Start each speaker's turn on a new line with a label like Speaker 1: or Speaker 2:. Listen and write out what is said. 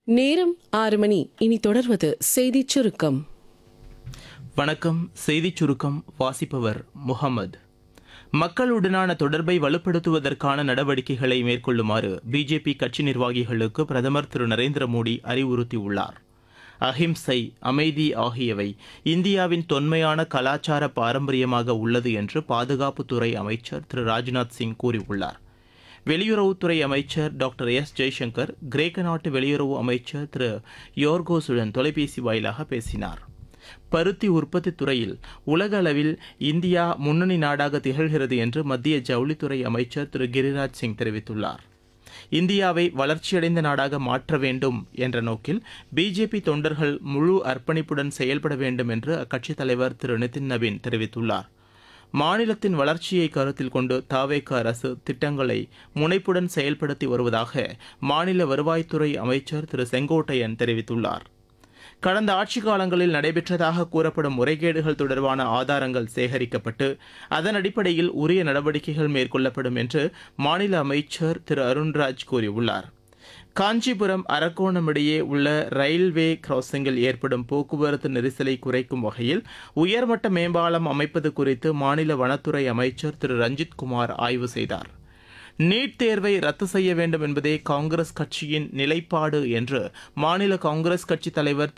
Speaker 1: நேரம் ஆறு மணி இனி தொடர்வது செய்திச் சுருக்கம்
Speaker 2: வணக்கம் செய்திச் சுருக்கம் வாசிப்பவர் முகமது மக்களுடனான தொடர்பை வலுப்படுத்துவதற்கான நடவடிக்கைகளை மேற்கொள்ளுமாறு பிஜேபி கட்சி நிர்வாகிகளுக்கு பிரதமர் திரு நரேந்திர மோடி அறிவுறுத்தியுள்ளார் அஹிம்சை அமைதி ஆகியவை இந்தியாவின் தொன்மையான கலாச்சார பாரம்பரியமாக உள்ளது என்று பாதுகாப்புத்துறை அமைச்சர் திரு ராஜ்நாத் சிங் கூறியுள்ளார் வெளியுறவுத்துறை அமைச்சர் டாக்டர் எஸ் ஜெய்சங்கர் கிரேக்க நாட்டு வெளியுறவு அமைச்சர் திரு யோர்கோசுடன் தொலைபேசி வாயிலாக பேசினார் பருத்தி உற்பத்தி துறையில் உலக அளவில் இந்தியா முன்னணி நாடாக திகழ்கிறது என்று மத்திய ஜவுளித்துறை அமைச்சர் திரு கிரிராஜ் சிங் தெரிவித்துள்ளார் இந்தியாவை வளர்ச்சியடைந்த நாடாக மாற்ற வேண்டும் என்ற நோக்கில் பிஜேபி தொண்டர்கள் முழு அர்ப்பணிப்புடன் செயல்பட வேண்டும் என்று அக்கட்சித் தலைவர் திரு நிதின் நவீன் தெரிவித்துள்ளார் மாநிலத்தின் வளர்ச்சியை கருத்தில் கொண்டு தாவேக அரசு திட்டங்களை முனைப்புடன் செயல்படுத்தி வருவதாக மாநில வருவாய்த்துறை அமைச்சர் திரு செங்கோட்டையன் தெரிவித்துள்ளார் கடந்த ஆட்சி காலங்களில் நடைபெற்றதாக கூறப்படும் முறைகேடுகள் தொடர்பான ஆதாரங்கள் சேகரிக்கப்பட்டு அதன் அடிப்படையில் உரிய நடவடிக்கைகள் மேற்கொள்ளப்படும் என்று மாநில அமைச்சர் திரு அருண்ராஜ் கூறியுள்ளார் காஞ்சிபுரம் அரக்கோணம் இடையே உள்ள ரயில்வே கிராசிங்கில் ஏற்படும் போக்குவரத்து நெரிசலை குறைக்கும் வகையில் உயர்மட்ட மேம்பாலம் அமைப்பது குறித்து மாநில வனத்துறை அமைச்சர் திரு ரஞ்சித் குமார் ஆய்வு செய்தார் நீட் தேர்வை ரத்து செய்ய வேண்டும் என்பதே காங்கிரஸ் கட்சியின் நிலைப்பாடு என்று மாநில காங்கிரஸ் கட்சி தலைவர்